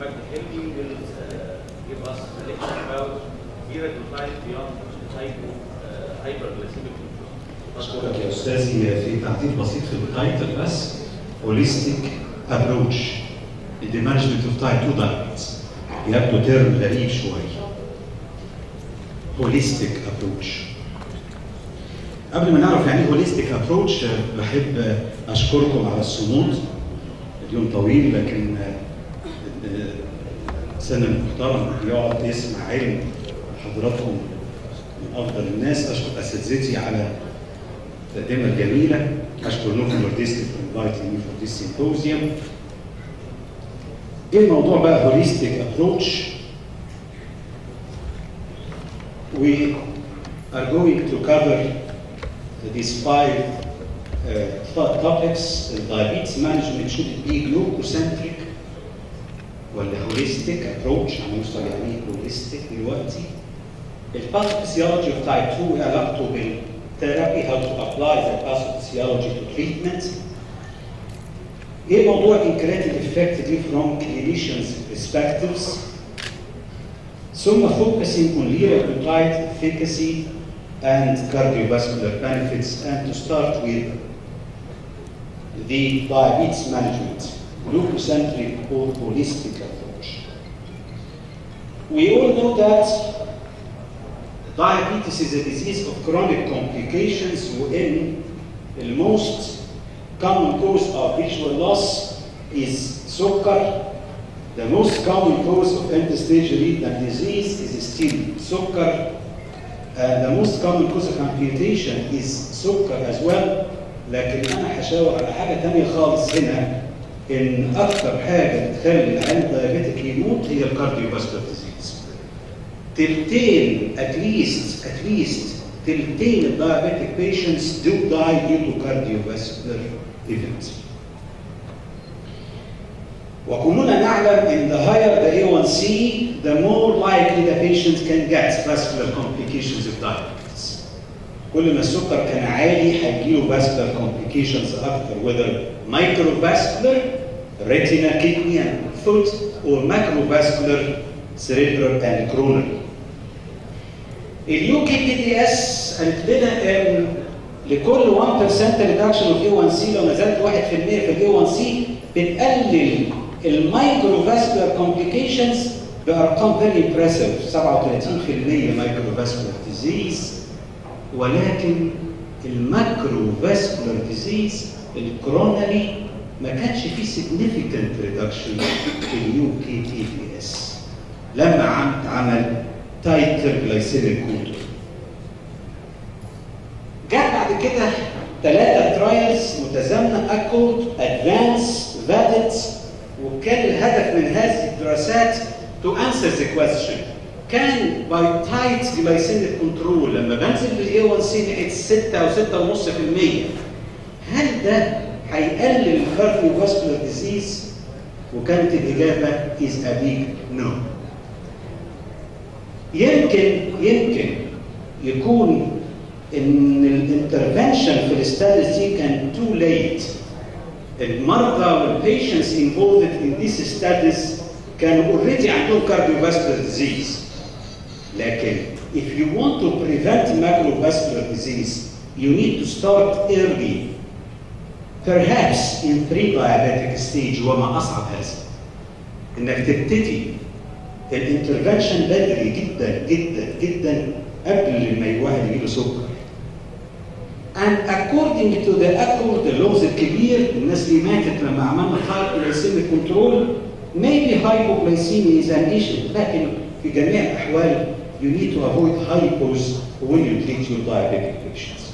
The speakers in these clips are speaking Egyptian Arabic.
Dr. Helmi will uh, give us a lecture about liraglutide beyond hypo, uh, hyperglycemic control. أشكرك يا أستاذي في تعديل بسيط في التايتل بس holistic approach in the management of type 2 diabetes يبدو ترم غريب شوية holistic approach قبل ما نعرف يعني ايه holistic approach بحب أشكركم على الصمود اليوم طويل لكن سنة المحترم يقعد يسمع علم حضراتكم من أفضل الناس أشكر أساتذتي على التقدمة الجميلة أشكر نوفو نورديست for inviting me for this symposium إيه الموضوع بقى holistic approach we are going to cover these five uh, topics diabetes management should it be glucocentric ولا holistic approach هنوصل يعني ايه holistic دلوقتي الباثوفيسيولوجي of type 2 ايه علاقته بالثيرابي how to apply the pathophysiology to treatment ايه موضوع incretin effect دي from clinicians perspectives ثم focusing on liraglutide efficacy and cardiovascular benefits and to start with the diabetes management glucocentric or holistic approach. We all know that diabetes is a disease of chronic complications wherein the most common cause of visual loss is sugar. The most common cause of end-stage renal disease is still sugar. Uh, the most common cause of amputation is sugar as well. لكن انا هشاور على حاجه ثانيه خالص هنا ان اكثر حاجه بتخلي العيان دايابيتك يموت هي الكارديوفاسكولار ديزيز. تلتين اتليست اتليست تلتين الدايابيتك patients do die due to cardiovascular events. وكلنا نعلم ان the higher the A1C, the more likely the patient can get vascular complications of diabetes. كل ما السكر كان عالي هيجيله vascular complications اكتر whether microvascular retina kidney and foot or macrovascular cerebral and coronary. اليو كي بي دي اس قالت لنا ان لكل 1% ريدكشن اوف اي 1 سي لو نزلت 1% في الاي 1 سي بتقلل المايكروفاسكولار كومبليكيشنز بارقام فيري امبرسيف 37% مايكروفاسكولار ديزيز ولكن الماكروفاسكولار ديزيز الكرونري ما كانش فيه significant reduction في اليو كي تي بي اس لما عملت عمل تايتر جلايسيميك كنترول جاء بعد كده ثلاثة ترايلز متزامنة أكولد أدفانس فاليد وكان الهدف من هذه الدراسات to answer the question كان by tight glycemic control لما بنزل بالاي 1 سي ناحيه 6 او 6.5% هل ده هيقلل الكارديوفاسكولار ديزيز؟ وكانت الاجابه is a big no. يمكن يمكن يكون ان الانترفنشن في الاستاديز دي كان تو ليت المرضى والبيشنتس انفولد ان ذيس ستاديز كانوا اوريدي عندهم كارديوفاسكولار ديزيز لكن if you want to prevent macrovascular disease you need to start early perhaps in pre-diabetic stage وما اصعب هذا انك تبتدي الانترفنشن بدري جدا جدا جدا قبل ما الواحد يجيله سكر. And according to the accord اللغز الكبير الناس اللي ماتت لما عملنا hypoglycemic control maybe hypoglycemia is an issue لكن في جميع الأحوال you need to avoid hypos when you treat your diabetic patients.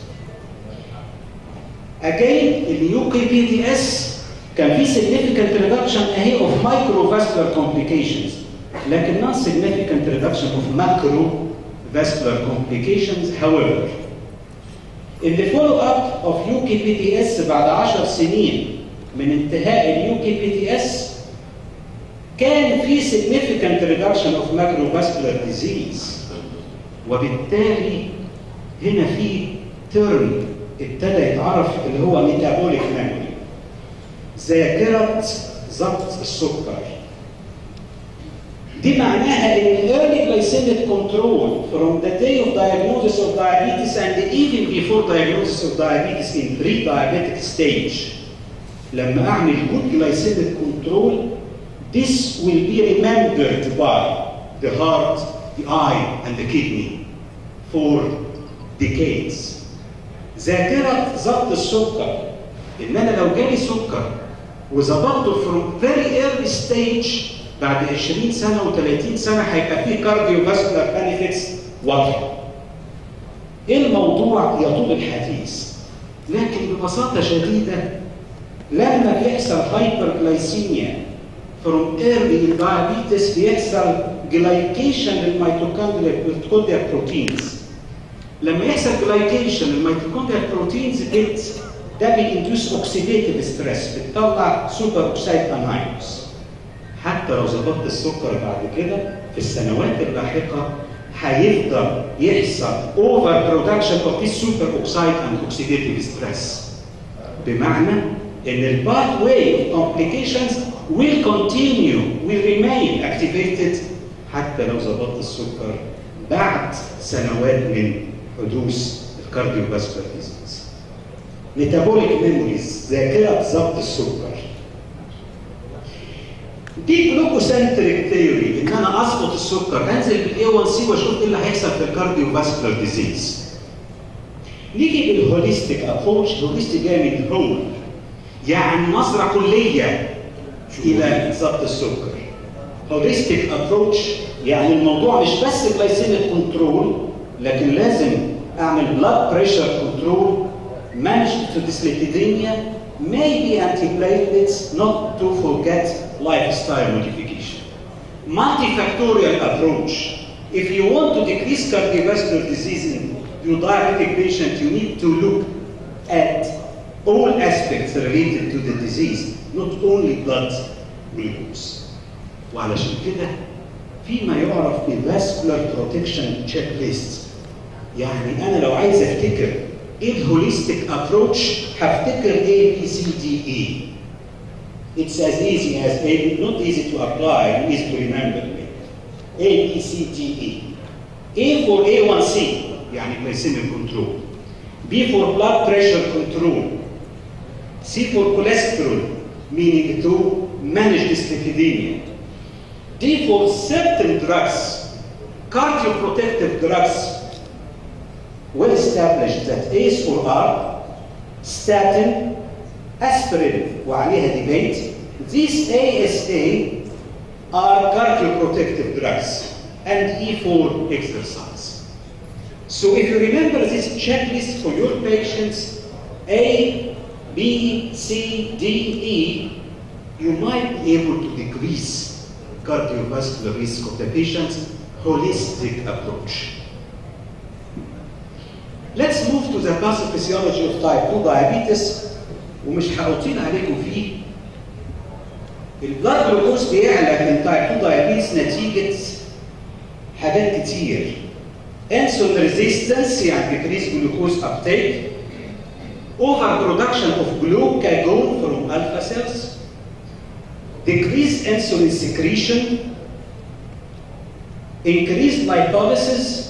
Again, اليو كي بي دي اس كان في significant reduction اهي of microvascular complications لكن non significant reduction of macrovascular complications however in the follow-up of UKPTS بعد 10 سنين من انتهاء اليو كي بي تي اس كان في significant reduction of macrovascular disease وبالتالي هنا في ترم ابتدى يتعرف اللي هو metabolic memory ذاكرة ضبط السكر دي معناها ان early glycemic control from the day of diagnosis of diabetes and even before diagnosis of diabetes in pre-diabetic stage لما اعمل good glycemic control this will be remembered by the heart, the eye and the kidney for decades ذاكرة ضبط السكر ان انا لو جالي سكر وظبطته from very early stage بعد 20 سنه و30 سنه هيبقى فيه كارديو فاسكولار بنفيتس واضحه. ايه الموضوع يطول الحديث لكن ببساطه شديده لما بيحصل هايبر جلايسيميا from early in diabetes بيحصل glycation للميتوكوندريا بروتينز لما يحصل glycation للميتوكوندريا بروتينز بت ده بيندوس اوكسيديتيف ستريس بتطلع سوبر اوكسيد انايونز حتى لو ظبطت السكر بعد كده في السنوات اللاحقه هيفضل يحصل اوفر برودكشن اوف ذيس سوبر اوكسيد اند اوكسيديتيف ستريس بمعنى ان الباث واي اوف complications will continue will remain activated حتى لو ظبطت السكر بعد سنوات من حدوث الكارديوفاسكولار ديزيز ميتابوليك ميموريز ذاكره ضبط السكر دي جلوكوسنتريك ثيوري ان انا اظبط السكر انزل بالاي 1 سي واشوف ايه اللي هيحصل في الكارديوفاسكولار ديزيز نيجي بالهوليستيك ابروتش هوليستيك جاي من هول يعني نظره كليه الى ضبط السكر هوليستيك ابروتش يعني الموضوع مش بس جلايسيميك كنترول لكن لازم اعمل بلاد بريشر كنترول manage to dyslipidemia maybe antiplatelets not to forget lifestyle modification multifactorial approach if you want to decrease cardiovascular disease in your diabetic patient you need to look at all aspects related to the disease not only blood glucose وعلشان كده في ما يعرف بالفاسكولار بروتكشن تشيك ليست يعني انا لو عايز افتكر ايه الهوليستيك ابروتش هفتكر A B C D E It's as easy as A, not easy to apply, easy to remember. A, B, C, D, E. A for A1C, يعني glycemic control. B for blood pressure control. C for cholesterol, meaning to manage dyslipidemia. D for certain drugs, cardioprotective drugs, well established that ACE or R, statin, aspirin وعليها debate. These ASA are cardioprotective drugs and E for exercise. So if you remember this checklist for your patients, A, B, C, D, E, you might be able to decrease cardiovascular risk of the patient's holistic approach. Let's move to the pathophysiology of type 2 diabetes ومش هأطيل عليكم فيه. البلاد جلوكوز بيعلى من تايب 2 دايابيتس نتيجة حاجات كتير. انسولين ريزيستنس يعني decrease glucose uptake. Overproduction of glucagon from alpha cells. Decreased insulin secretion. Increased lipolysis.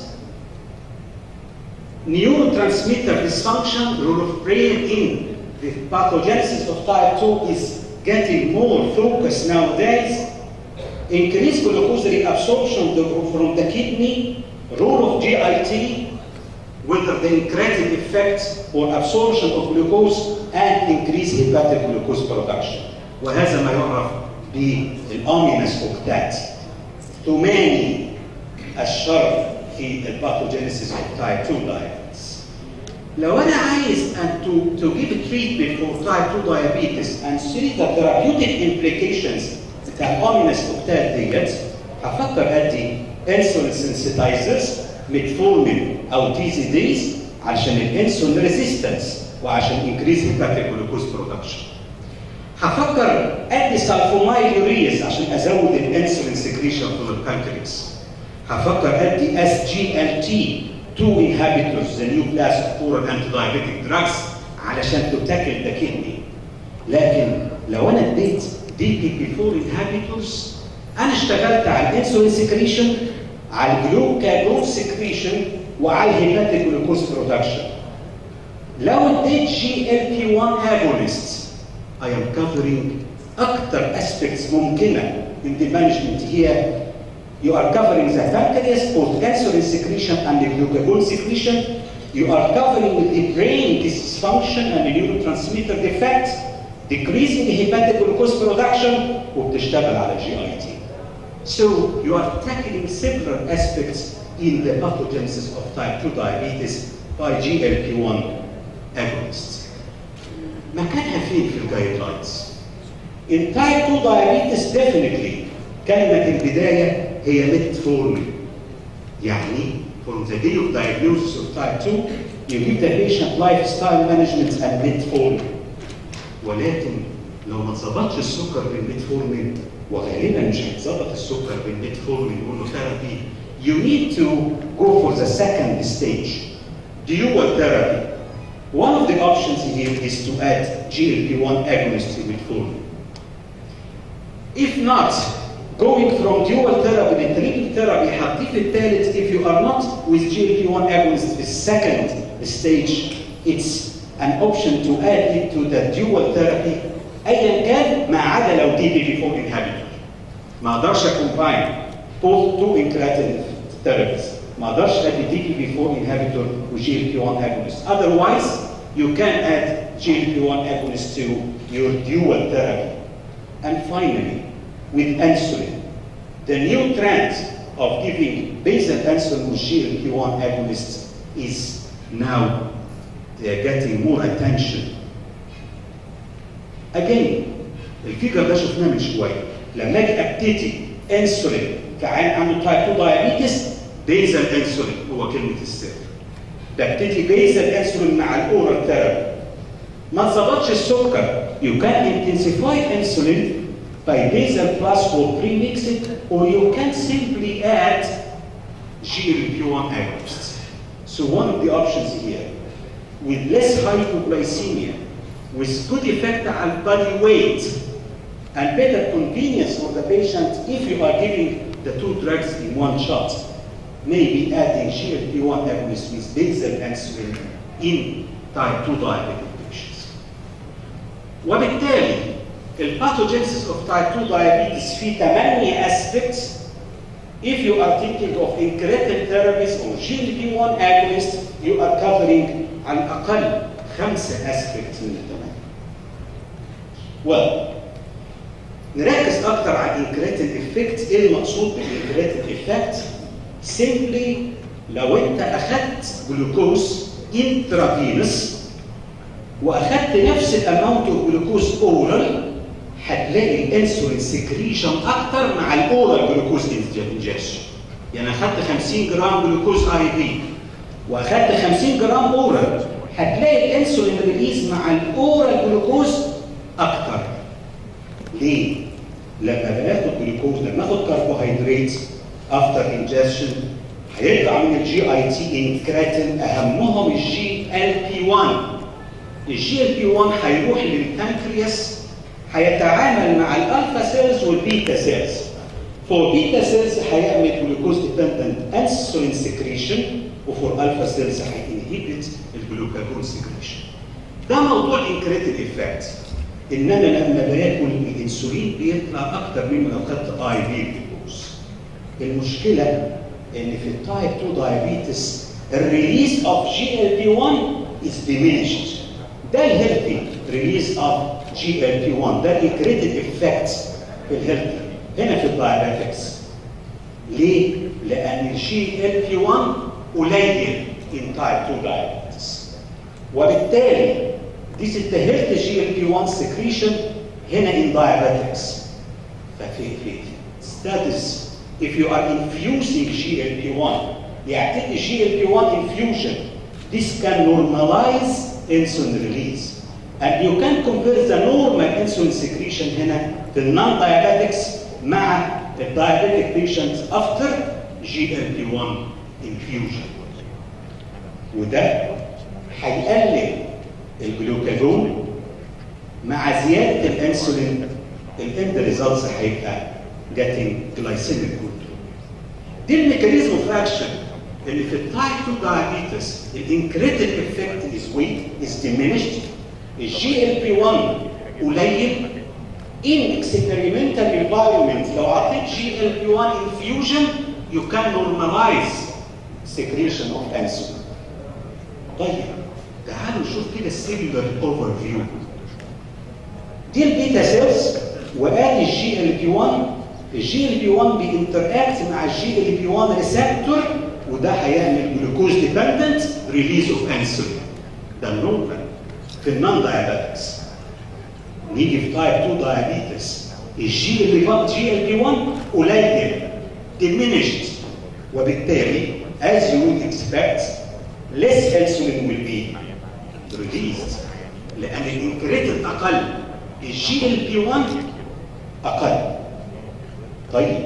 neurotransmitter dysfunction, role of brain in the pathogenesis of type 2 is getting more focused nowadays. Increased glucose reabsorption from the kidney, role of GIT, whether the incretin effect or absorption of glucose and increased hepatic glucose production. وهذا ما يعرف بالأومينس اوكتات. تماني الشر في الباثوجينيسيس of type 2 diabetes. لو انا عايز ان to, to give a treatment for type 2 diabetes and see the therapeutic implications بتاع الاومينس اوكتات ديت هفكر ادي انسولين سنسيتايزرز ميتفورمين او تي سي ديز عشان الانسولين ريزيستنس وعشان انكريز هيباتيك جلوكوز برودكشن. هفكر ادي سالفومايل يوريز عشان ازود الانسولين سكريشن في البانكرياس. هفكر ادي اس جي ال تي 2 inhibitors the new class of oral antidiabetic drugs علشان تتاكل the kidney لكن لو انا اديت دي بي بي 4 inhibitors انا اشتغلت على الانسولين سكريشن على الجلوكاجون سكريشن وعلى الهيباتيك جلوكوز برودكشن لو اديت جي ال بي 1 اجونست I am covering اكثر aspects ممكنه in the management here you are covering the pancreas both insulin secretion and the glucagon secretion you are covering with the brain dysfunction and the neurotransmitter defect decreasing the hepatic glucose production وبتشتغل على جي اي تي So you are tackling several aspects in the pathogenesis of type 2 diabetes by GLP-1 agonists. مكانها فين في الجايد لاينز؟ In type 2 diabetes definitely كلمة البداية هي metformin. يعني from the day of diagnosis of type 2 you give the patient lifestyle management and metformin. ولكن لو ما اتظبطش السكر بالميتفورمين وغالبا مش هيتظبط السكر بالميتفورمين مونوثيرابي you need to go for the second stage dual therapy one of the options here is to add GLP-1 agonist to metformin if not going from dual therapy لtriple therapy هتضيف الثالث if you are not with GLP-1 agonist في second stage it's an option to add it to the dual therapy ايا كان ما عدا لو دي بي بي 4 inhibitor ما اقدرش اكومباين both two incretin therapies ما اقدرش ادي دي بي بي 4 inhibitor وجي ال بي 1 agonist otherwise you can add GLP-1 agonist to your dual therapy and finally with insulin the new trend of giving basal insulin with GLP-1 agonist is now they are getting more attention again الفيجر ده شفناه من شويه لما اجي ابتدي انسولين كعين عنده تايب 2 دايابيتس بيزل انسولين هو كلمه السر ببتدي بيزل انسولين مع الاورال ثيرابي ما تظبطش السكر you can intensify insulin by basal plus or pre-mixed or you can simply add GLP-1 agonists. So one of the options here with less hypoglycemia with good effect on body weight and better convenience for the patient if you are giving the two drugs in one shot. Maybe adding GLP-1 agonist with basal insulin in type 2 diabetic patients. وبالتالي الباثوجينيسيس of type 2 diabetes في 8 aspects if you are thinking of incretin therapies or GLP-1 agonist you are covering على الأقل خمسة aspects من الثمانية. well نركز اكتر على الانكريتين افكت ايه المقصود بالانكريتين افكت سيمبلي لو انت اخدت جلوكوز انترافينس واخدت نفس الاماونت اوف جلوكوز اورال هتلاقي الانسولين سكريشن اكتر مع الاورال جلوكوز انجكشن يعني اخدت 50 جرام جلوكوز اي في واخدت 50 جرام اورال هتلاقي الانسولين ريليز مع الاورال جلوكوز اكتر ليه؟ لما بناخد جلوكوز لما ناخد كربوهيدرات افتر انجكشن هيطلع من الجي اي تي انكراتين اهمهم الجي ال بي 1 الجي ال بي 1 هيروح للبنكرياس هيتعامل مع الالفا سيلز والبيتا سيلز فور بيتا سيلز هيعمل جلوكوز ديبندنت انسولين سكريشن وفور الفا سيلز هينهبت الجلوكاجون سكريشن ده موضوع انكريتين افكت ان انا لما باكل الانسولين بيطلع اكتر مما لو خدت اي في جلوكوز المشكله ان في التايب 2 دايابيتس الريليز اوف جي ال بي 1 از diminished ده الهيلثي ريليز اوف جي ال بي 1 ده الكريتيف افكت في الهيلثي هنا في الدايابيتكس ليه؟ لان الجي ال بي 1 قليل in type 2 diabetes وبالتالي This is the healthy GLP-1 secretion هنا in diabetics. ففي في status if you are infusing GLP-1 يعتقد GLP-1 infusion this can normalize insulin release and you can compare the normal insulin secretion هنا في non-diabetics مع the diabetic patients after GLP-1 infusion وده هيقلل الجلوكاجون مع زياده الانسولين الاند ريزلتس هيبقى getting glycemic control دي الميكانيزم اوف اكشن اللي في التايب 2 دايابيتس الانكريتيف افكت از ويك از diminished الجي ال بي 1 قليل in experimental environment لو عطيت جي ال بي 1 infusion you can normalize secretion of insulin طيب تعالوا نشوف كده السيلولر اوفر فيو دي البيتا سيلز وادي الجي ال بي 1 الجي ال بي 1 بينتراكت مع الجي ال بي 1 ريسبتور وده هيعمل جلوكوز ديبندنت ريليز اوف انسولين ده النورمال في النون دايابيتكس نيجي في تايب 2 دايابيتس الجي ال بي 1 جي ال بي 1 قليل diminished وبالتالي as you would expect less insulin will be released لان الانكريتد اقل الجي ال بي 1 اقل طيب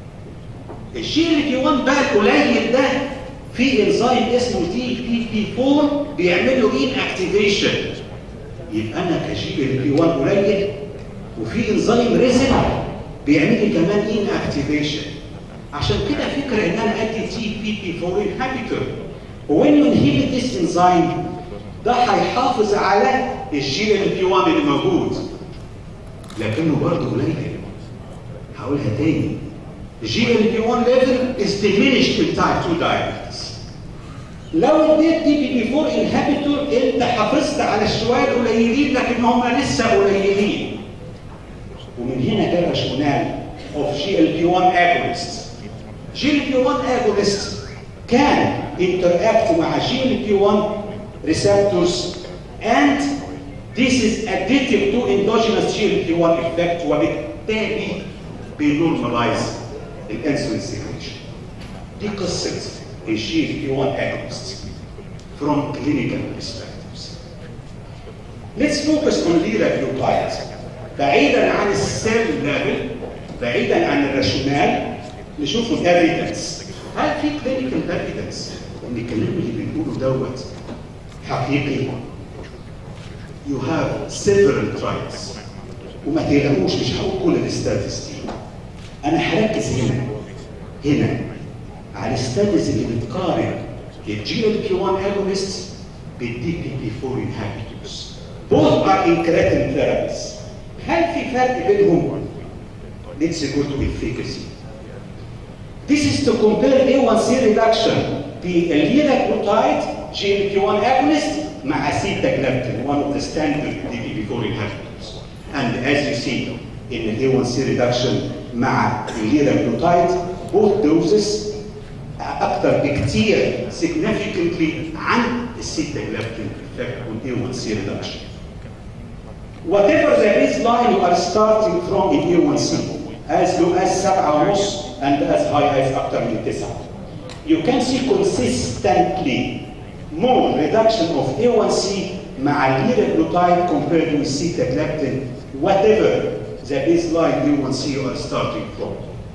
الجي ال بي 1 بقى القليل ده في انزيم اسمه تي بي بي 4 بيعمل له ان اكتيفيشن يبقى انا كجي ال بي 1 قليل وفي انزيم ريزن بيعمل لي كمان ان اكتيفيشن عشان كده فكره ان انا ادي تي بي بي 4 انهبيتور وين يو انهبت ذيس انزيم ده هيحافظ على الجي ال بي 1 اللي موجود لكنه برضه قليل هقولها تاني الجي ال بي 1 ليفل از diminished in type 2 diabetes لو اديت دي بي بي 4 انهبيتور انت حافظت على الشويه القليلين لكن هم لسه قليلين ومن هنا جه راشونال اوف جي ال بي 1 اجونست جي ال بي 1 اجونست كان interact مع جي ال بي 1 receptors and this is additive to endogenous GLP-1 effect وبالتالي بينورماليز الانسولين سيكريشن دي قصه الجي بي 1 agonist from clinical perspectives. Let's focus on liraglutide. بعيدا عن السيل ليفل بعيدا عن الراشونال نشوف الافيدنس هل في كلينيكال افيدنس ان الكلام اللي بنقوله دوت حقيقي you have several trials وما تقلقوش مش هقول كل الستاتس دي انا هركز هنا هنا على الستاتس اللي بتقارن الجي ال بي 1 اجونست بالدي بي بي 4 انهبيتورز both are incretin therapies هل في فرق بينهم؟ Let's go to efficacy. This is to compare A1C reduction بالليراglutide GLP-1 agonist مع sitagliptin, one of the standard DPP-4 inhibitors. And as you see in the A1C reduction مع الليراglutide, both doses أكثر بكتير significantly عن السيتاgliptin effect on A1C reduction. Whatever the baseline you are starting from in A1C, as low as 7.5 and as high as أكثر من 9. You can see consistently more reduction of A1C مع liraglutide compared with sitagliptin, whatever the baseline A1C you are starting from.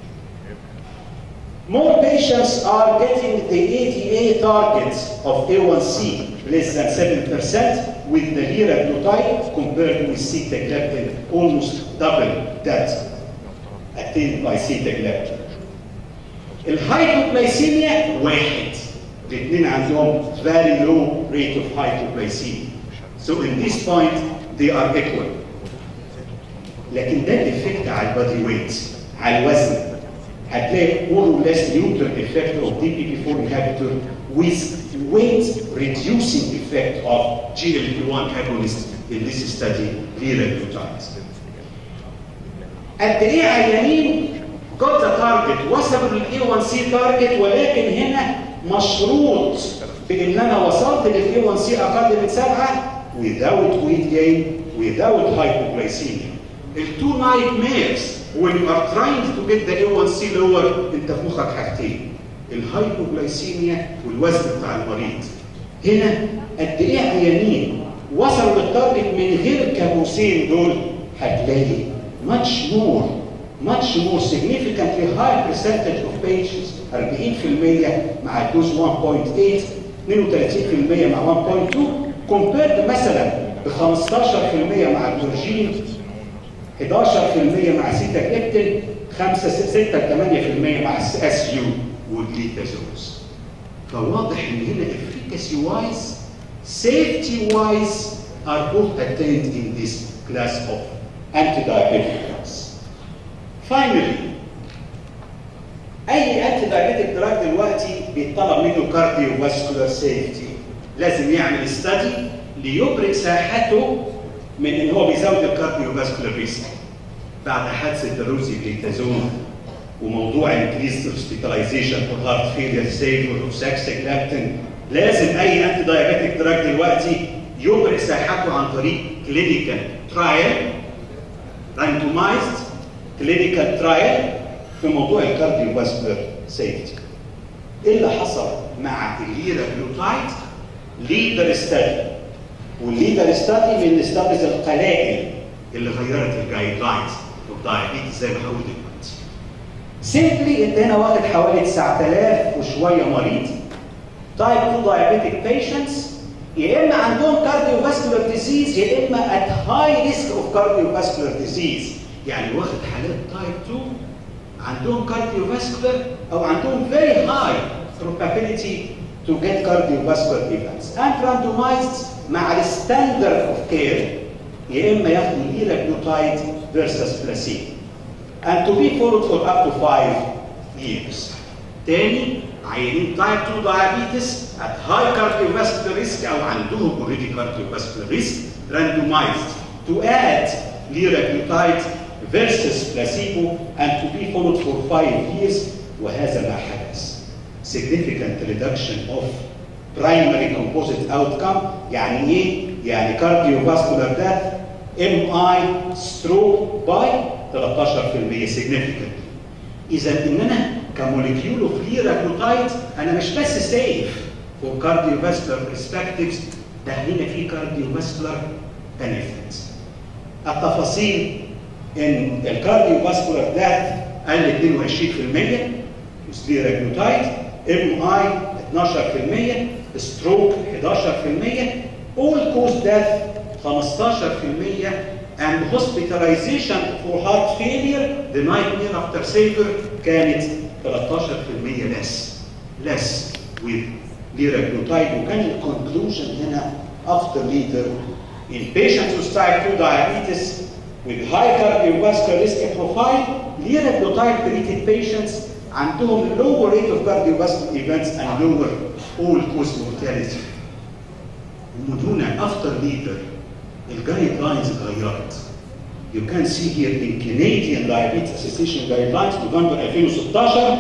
More patients are getting the ADA targets of A1C less than 7% with the liraglutide compared with sitagliptin, almost double that attained by sitagliptin. الهايبوغلايسيميا واحد الاثنين عندهم very low rate of hypoglycemia. So in this point they are equal. لكن ده الافكت على البادي ويت على الوزن هتلاقي more or less neutral effect of DPP-4 inhibitor with weight reducing effect of GLP-1 agonist in this study liraglutide. قد ايه عيانين got the target وصلوا للاي 1 سي تارجت ولكن هنا مشروط بان انا وصلت للاي 1 سي اقل من سبعه without weight gain without hypoglycemia. التو نايت ميرز when you are trying to get the A1C lower انت في مخك حاجتين الهايبوغلايسيميا والوزن بتاع المريض هنا قد ايه عيانين وصلوا للتارجت من غير كابوسين دول هتلاقي much more much more significantly high percentage of patients 40% مع الدوز 1.8 32% مع 1.2 compared مثلا ب 15% مع الدورجين 11% مع سيتاكليبتين 5 6 8% مع اس يو والجليتازوز فواضح ان هنا efficacy wise safety wise are both attained in this class of anti-diabetic drugs. Finally, اي انتي دايبيتك دراج دلوقتي بيطلب منه كارديو فاسكولار سيفتي لازم يعمل استدي ليبرئ ساحته من ان هو بيزود الكارديو فاسكولار ريسك بعد حادثه الروزي جليتازون وموضوع انكريز هوسبيتاليزيشن فور هارت فيلير سيف وروساكسيك لابتن لازم اي انتي دايبيتك دراج دلوقتي يبرئ ساحته عن طريق كلينيكال ترايل راندومايزد كلينيكال ترايل في موضوع الكارديو فاسكولار سيفتي. ايه اللي حصل مع الليرا جلوتايد؟ ليدر ستادي والليدر ستادي من ستاديز القلائل اللي غيرت الجايد لاينز والدايابيتس زي ما هقول دلوقتي. سيفلي انت هنا واخد حوالي 9000 وشويه مريض تايب 2 diabetic patients يا اما عندهم cardiovascular disease يا اما at high risk of cardiovascular disease يعني واخد حالات تايب 2 عندهم cardiovascular او عندهم very high probability to get cardiovascular events and randomized مع الستاندرد اوف كير يا اما ياخدوا ليراجلوتايد versus placebo and to be followed for up to 5 years. تاني عيانين تايب 2 diabetes at high cardiovascular risk او عندهم already cardiovascular risk randomized to add liraglutide versus placebo and to be followed for 5 years وهذا ما حدث. Significant reduction of primary composite outcome يعني ايه؟ يعني cardiovascular death MI stroke by 13% significant. اذا ان انا كموليكيول اوف ليراجلوتايد انا مش بس سيف فور كارديوفاسكولار برسبكتيفز ده هنا في كارديوفاسكولار بنفيتس. التفاصيل ان الكارديوفاسكولار داث قل 22% with ليراجلوتايد ام اي 12% ستروك 11% all cause death 15% and hospitalization for heart failure the nightmare after saver كانت 13% less less with liraglutide وكان الكونكلوجن هنا after leader in patients with type 2 diabetes with high cardiovascular risk profile liraglutide treated patients عندهم lower rate of cardiovascular events and lower all cause mortality ومن هنا after leader الجايد لاينز اتغيرت. You can see here in Canadian Diabetes Association guidelines November 2016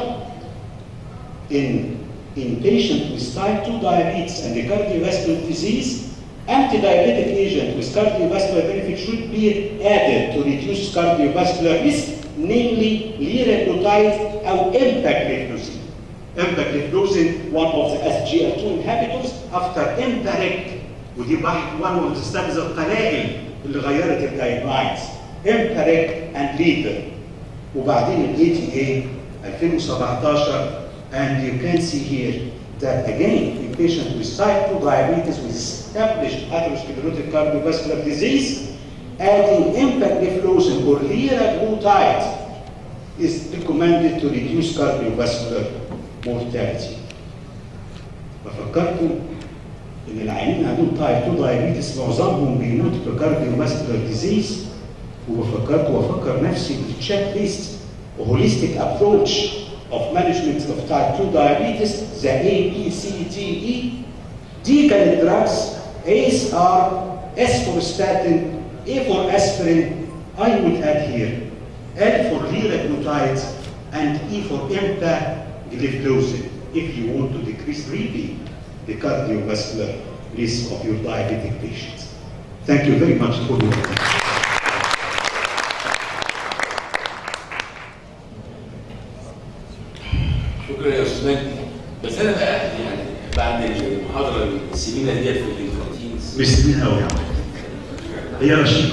in in patient with type 2 diabetes and the cardiovascular disease, anti-diabetic agent with cardiovascular benefit should be added to reduce cardiovascular risk, namely liraglutide or empagliflozin. Empagliflozin, one of the SGLT2 inhibitors, after empiric ودي واحد one of the studies القلائل اللي غيرت الجايد لاينز امباريك اند ليدر وبعدين الاي تي اي 2017 and you can see here that again in patients with type 2 diabetes with established atherosclerotic cardiovascular disease adding empagliflozin or liraglutide is recommended to reduce cardiovascular mortality. ففكرتم ان العيانين عندهم تايب 2 دايابيتس معظمهم بيموت بكارديو ماسكولار ديزيز وفكرت وافكر نفسي بالتشيك ليست وهوليستيك ابروتش of management of type 2 diabetes the A B C D E دي كانت drugs ACE are S for statin A for aspirin I would add here L for liraglutide and E for empagliflozin if you want to decrease really the cardiovascular risk of your diabetic patients. Thank you very much for your attention. شكرا يا استاذ مجدي بس انا بقى يعني بعد المحاضره السمينه ديت في الانفانتينز مش سنين قوي يا عم هي رشيقه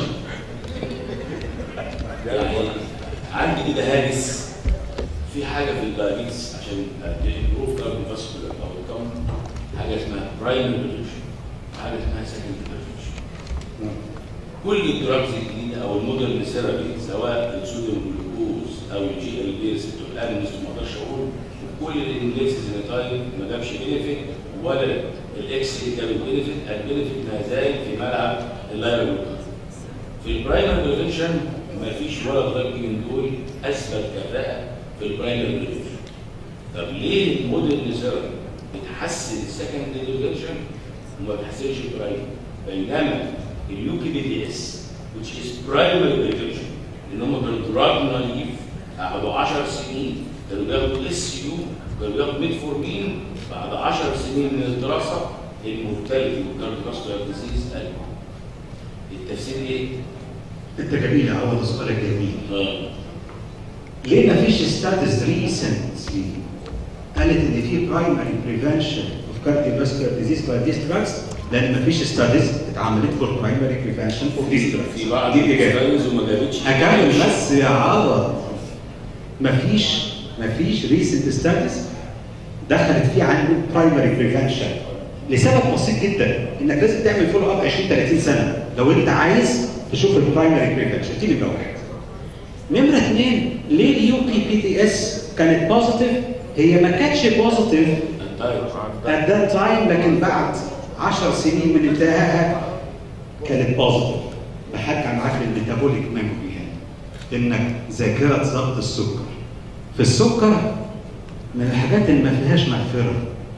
يعني عندي كده هاجس في حاجه في الدايابيتس عشان البروف كارد فاسكولار او كم حاجه اسمها برايمري ريزولوشن وحاجه اسمها سكندري ريزولوشن كل الدراجز الجديده او المودرن ثيرابي سواء الصوديوم جلوكوز او الجي ال بي ريسبتور اجونست ما اقدرش اقول كل الانجليزيزينيتايد ما جابش بينفيت ولا الاكس اي جاب البينفيت البينفيت ما زال في ملعب اللايرال في البرايمري بريفنشن ما فيش ولا دراج من دول اثبت كفاءه في البرايمري بريفنشن طب ليه المودرن ثيرابي بتحسن السكندري بريفنشن وما بتحسنش البرايمري بينما اليو كي بي دي اس which is primary prevention لان هم كانوا دراج نايف قعدوا 10 سنين كانوا بياخدوا اس يو كانوا بياخدوا ميتفورمين بعد 10 سنين من الدراسه المورتاليتي والكارديوفاسكولار ديزيز قل التفسير ايه؟ انت جميل يا عوض سؤالك جميل آه. ليه ما فيش ستاتس ريسنتلي قالت ان في برايمري بريفنشن اوف كارديوفاسكولار ديزيز باي ذيس دراجز لان ما فيش ستاديز اتعملت فور برايمري بريفنشن اوف ذيس دراجز في بعض دي الاجابه الستايلز وما جابتش اكمل بس يا عوض مفيش مفيش ريسنت ستاديز دخلت فيه عن برايمري بريفنشن لسبب بسيط جدا انك لازم تعمل فولو اب 20 30 سنه لو انت عايز تشوف البرايمري بريفنشن دي نمره واحد نمره اثنين ليه اليو بي بي تي اس كانت بوزيتيف هي ما كانتش بوزيتيف at that time لكن بعد 10 سنين من انتهائها كانت بوزيتيف بحكي عن عقل الميتابوليك ميموري هنا انك ذاكره ضبط السكر في السكر من الحاجات اللي ما فيهاش مغفره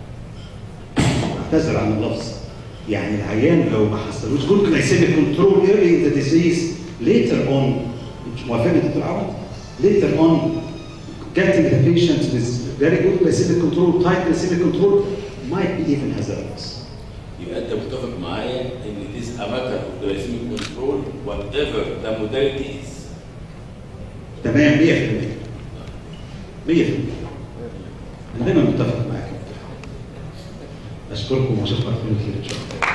اعتذر عن اللفظ يعني العيان لو ما حصلوش جود glycemic control early in the disease later on مش موافقني يا دكتور عوض later on getting the patient with very good glycemic control tight glycemic control might be even hazardous يبقى انت متفق معايا ان it is a matter of glycemic control whatever the modality is تمام 100% 100% انا دايما متفق معاك اشكركم واشوفكم على خير ان شاء الله